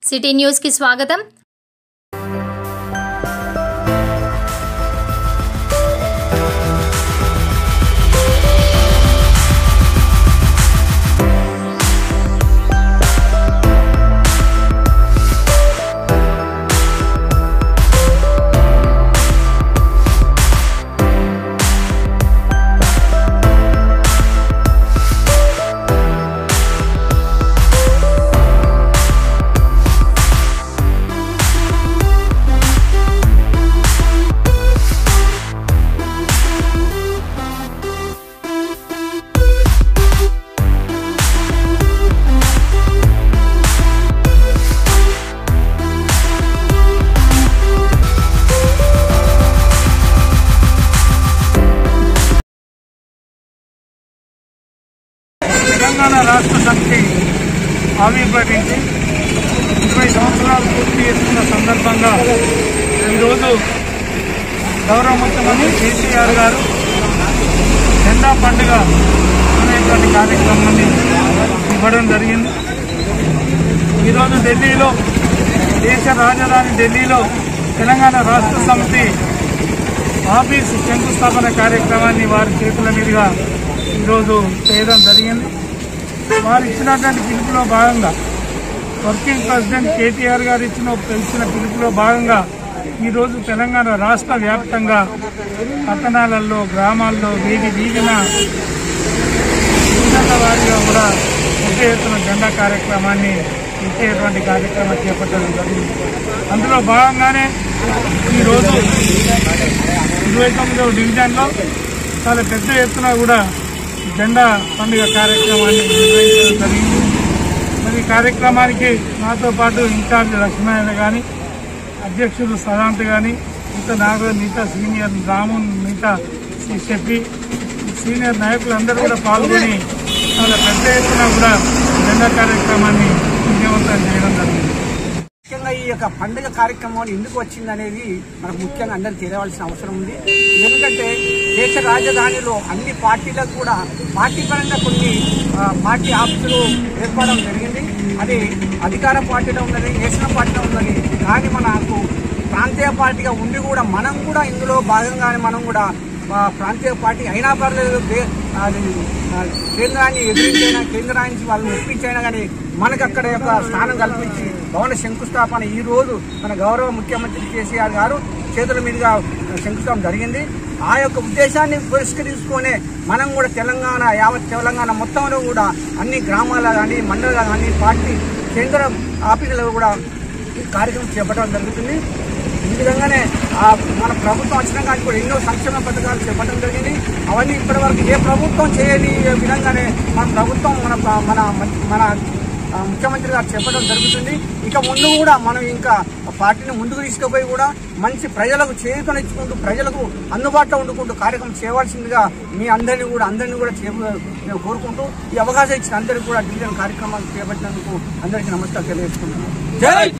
city news కి స్వాగతం తెలంగాణ రాష్ట్ర సమితి ఆవిర్భవించి ఇరవై సంవత్సరాలు పూర్తి చేసుకున్న సందర్భంగా ఈరోజు గౌరవ ముఖ్యమంత్రి కేసీఆర్ గారు జెండా పండుగ అనేటువంటి కార్యక్రమాన్ని ఇవ్వడం జరిగింది ఈరోజు ఢిల్లీలో దేశ రాజధాని ఢిల్లీలో తెలంగాణ రాష్ట్ర సమితి ఆఫీసు శంకుస్థాపన కార్యక్రమాన్ని వారి చేతుల మీదుగా ఈరోజు చేయడం జరిగింది వారు ఇచ్చినటువంటి పిలుపులో భాగంగా వర్కింగ్ ప్రెసిడెంట్ కేటీఆర్ గారు ఇచ్చిన ఇచ్చిన పిలుపులో భాగంగా ఈరోజు తెలంగాణ రాష్ట్ర వ్యాప్తంగా పట్టణాలలో గ్రామాల్లో వీధి వీధిన ఉన్నత వారిగా కూడా పెద్ద ఎత్తున జెండా కార్యక్రమాన్ని ఇచ్చేటువంటి కార్యక్రమం చేపట్టడం జరిగింది అందులో భాగంగానే ఈరోజు ఇరవై తొమ్మిదవ డివిజన్లో చాలా పెద్ద ఎత్తున కూడా జెండా పండుగ కార్యక్రమాన్ని నిర్వహించడం జరిగింది మరి ఈ కార్యక్రమానికి నాతో పాటు ఇన్ఛార్జ్ లక్ష్మణ కానీ అధ్యక్షులు సదాంత్ కానీ మిగతా నాగ మిగతా సీనియర్ రాము మిగతా శ్రీ షఫీ సీనియర్ నాయకులందరూ కూడా పాల్గొని చాలా పెద్ద ఎత్తున కూడా జెండా కార్యక్రమాన్ని విజయవంతం చేయడం జరిగింది ముఖ్యంగా ఈ యొక్క పండుగ కార్యక్రమం ఎందుకు వచ్చింది అనేది మనకు ముఖ్యంగా అందరికి తెలియవలసిన అవసరం ఉంది ఎందుకంటే దేశ రాజధానిలో అన్ని పార్టీలకు కూడా పార్టీ పరంగా కొన్ని ఆ, పార్టీ ఆఫీసులు ఏర్పడడం జరిగింది అది అధికార పార్టీలో ఉన్నది నేషనల్ పార్టీలో ఉన్నది కానీ మనకు ప్రాంతీయ పార్టీగా ఉండి కూడా మనం కూడా ఇందులో భాగంగానే మనం కూడా ఆ, ప్రాంతీయ పార్టీ అయినా పర్లేదు దే- అది, ఆ, కేంద్రాన్ని ఎదిరించైనా కేంద్రానికి వాళ్ళని ఒప్పించైనా కానీ మనకు అక్కడ యొక్క స్థానం కల్పించి భవన శంకుస్థాపన ఈ రోజు మన గౌరవ ముఖ్యమంత్రి కేసీఆర్ గారు చేతుల మీదుగా శంకుస్థాపన జరిగింది ఆ యొక్క ఉద్దేశాన్ని పురస్కరించుకునే మనం కూడా తెలంగాణ యావత్ తెలంగాణ మొత్తంలో కూడా అన్ని గ్రామాల కానీ మండలాలు కానీ పార్టీ కేంద్ర ఆఫీసులో కూడా ఈ కార్యక్రమం చేపట్టడం జరుగుతుంది ఈ విధంగానే ఆ మన ప్రభుత్వం వచ్చిన కానీ కూడా ఎన్నో సంక్షేమ పథకాలు చేపట్టడం జరిగింది అవన్నీ ఇప్పటి వరకు ఏ ప్రభుత్వం చేయని విధంగానే మన ప్రభుత్వం మన మన మన ఆ, ముఖ్యమంత్రి గారు చెప్పడం జరుగుతుంది ఇక ముందు కూడా మనం ఇంకా పార్టీని ముందుకు తీసుకుపోయి కూడా మంచి ప్రజలకు చేయూతనిచ్చుకుంటూ ప్రజలకు అందుబాటులో ఉండుకుంటూ కార్యక్రమం చేయవలసిందిగా మీ అందరినీ కూడా అందరినీ కూడా చే- నేను కోరుకుంటూ ఈ అవకాశం ఇచ్చిన అందరికీ కూడా డివిజన్ కార్యక్రమాలు చేపట్టినందుకు అందరికీ నమస్కారం తెలియజేసుకుంటున్నాను